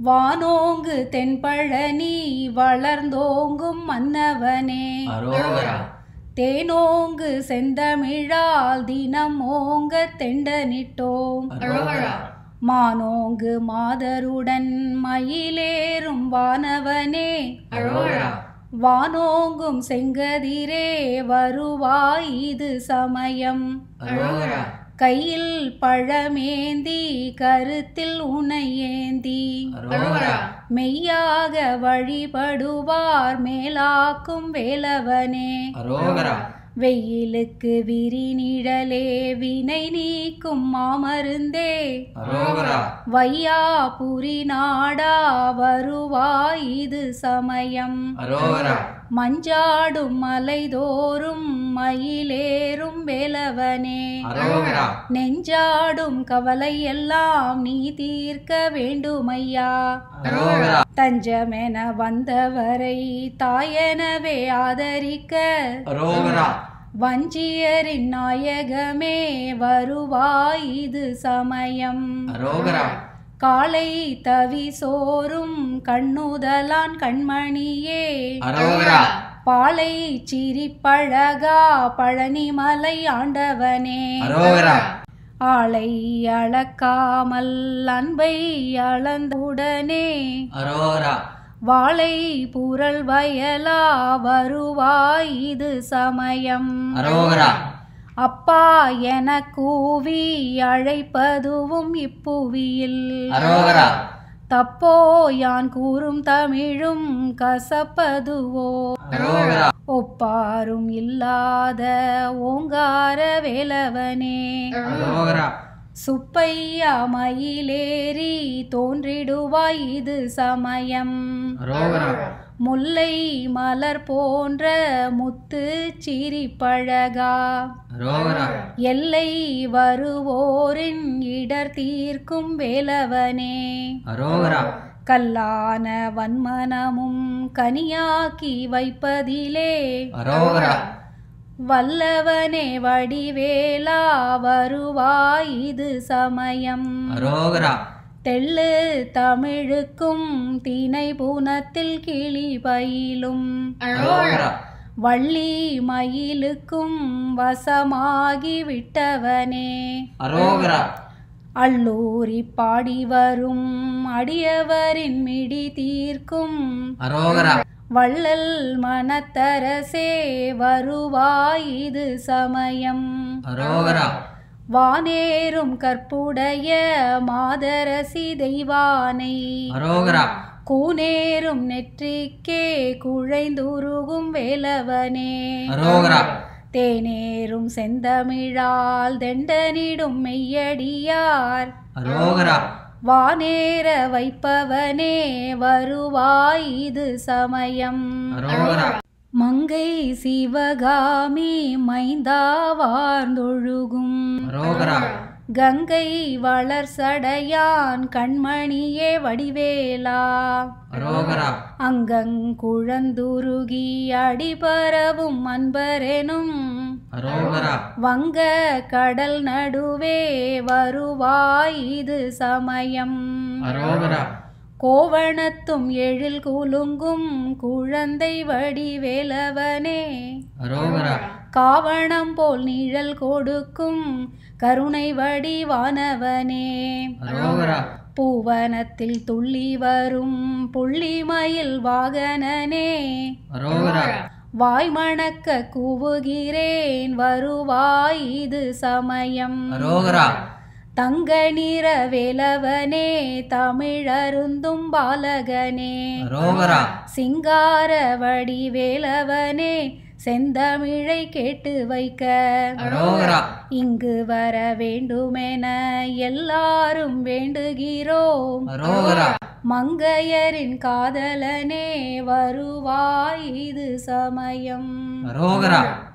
வானோங்கு தென்பழனி வளர்ந்தோங்கும் மன்னவனே அரோகரா தேனோங்கு செந்தமிழால் தினம் ஓங்க தெண்டனிட்டோம் அரோகரா மானோங்கு மாதருடன் மயிலேறும் வானவனே அரோகரா வானோங்கும் செங்கதிரே வருவாய் இது சமயம் அரோகரா கையில் பழமேந்தி கருத்தில் உனை ஏந்தி அரோகரா மெய்யாக வழிபடுவார் மேலாக்கும் வேலவனே அரோகரா வெயிலுக்கு விரிநிழலே வினை நீக்கும் மாமருந்தே அரோகரா வையாபுரி நாடா வருவாய் இது சமயம் அரோகரா மஞ்சாடும் மலைதோறும் மயிலேறும் வேலவனே அரோகரா நெஞ்சாடும் கவலை எல்லாம் நீ தீர்க்க வேண்டுமையா அரோகரா தஞ்சமென வந்தவரை தாயெனவே ஆதரிக்க அரோகரா வஞ்சியரின் நாயகமே வருவாய் இது சமயம் அரோகரா காலை தவி சோறும் கண்ணுதலான் கண்மணியே அரோகரா பாலை சிரிப்பழகா பழனிமலை ஆண்டவனே அரோகரா ஆளை அளக்காமல் அன்பை அளந்துடனே அரோகரா வாளை புரள் வயலா வருவாய் இது சமயம் அரோகரா அப்பா என கூவி அழைப்பதுவும் இப்புவியில் அரோகரா தப்போ யான் கூறும் தமிழும் கசப்பதுவோ அரோகரா ஒப்பாரும் இல்லாத ஓங்கார வேலவனே அரோகரா சுப்பையா மயிலேறி தோன்றிடுவாய் இது சமயம் அரோகரா முல்லை மலர் போன்ற முத்து சிரிப்பழகா அரோகரா எல்லை வருவோரின் இடர் தீர்க்கும் வேலவனே அரோகரா கல்லான வன்மனமும் கனியாக்கி வைப்பதிலே அரோகரா வல்லவனே வடிவேலா வருவாய் இது சமயம் அரோகரா தெள்ளு தமிழுக்கும் தினை புனத்தில் கிளி பயிலும் அரோகரா வள்ளி மயிலுக்கும் வசமாகி விட்டவனே அரோகரா அள்ளூரி பாடி வரும் அடியவரின் மிடி தீர்க்கும் அரோகரா வள்ளல் மனத்தரசே வருவாய் இது சமயம் அரோகரா வானேறும் கற்புடைய மாதரசி தெய்வானை அரோகரா கூனேறும் நெற்றிக்கே குழைந்துருகும் வேலவனே அரோகரா தேனேறும் செந்தமிழால் தெண்டனிடும் மெய்யடியார் அரோகரா வானேற வைப்பவனே வருவாய் இது சமயம் அரோகரா மங்கை சிவகாமி மைந்தா வார்ந்தொழுகும் அரோகரா கங்கை வளர் சடையான் கண்மணியே வடிவேலா அரோகரா அங்கங்குழந்துருகி அடிபரவும் அன்பரெனும் அரோகரா வங்க கடல் நடுவே வருவாய் இது சமயம் அரோகரா கோவணத்தும் எழில் குலுங்கும் குழந்தை வடிவேலவனே அரோகரா காவணம் போல் நிழல் கொடுக்கும் கருணை வடிவானவனே அரோகரா பூவனத்தில் துள்ளி வரும் புள்ளிமயில் வாகனனே அரோகரா வாய் மணக்க கூவுகிறேன் வருவாய் இது சமயம் அரோகரா தங்க நிற வேலவனே தமிழருந்தும் பாலகனே அரோகரா சிங்கார வடிவேலவனே செந்தமிழை கேட்டு வைக்க அரோகரா இங்கு வர வேண்டுமென எல்லாரும் வேண்டுகிறோம் அரோகரா மங்கையரின் காதலனே வருவாய் இது சமயம் அரோகரா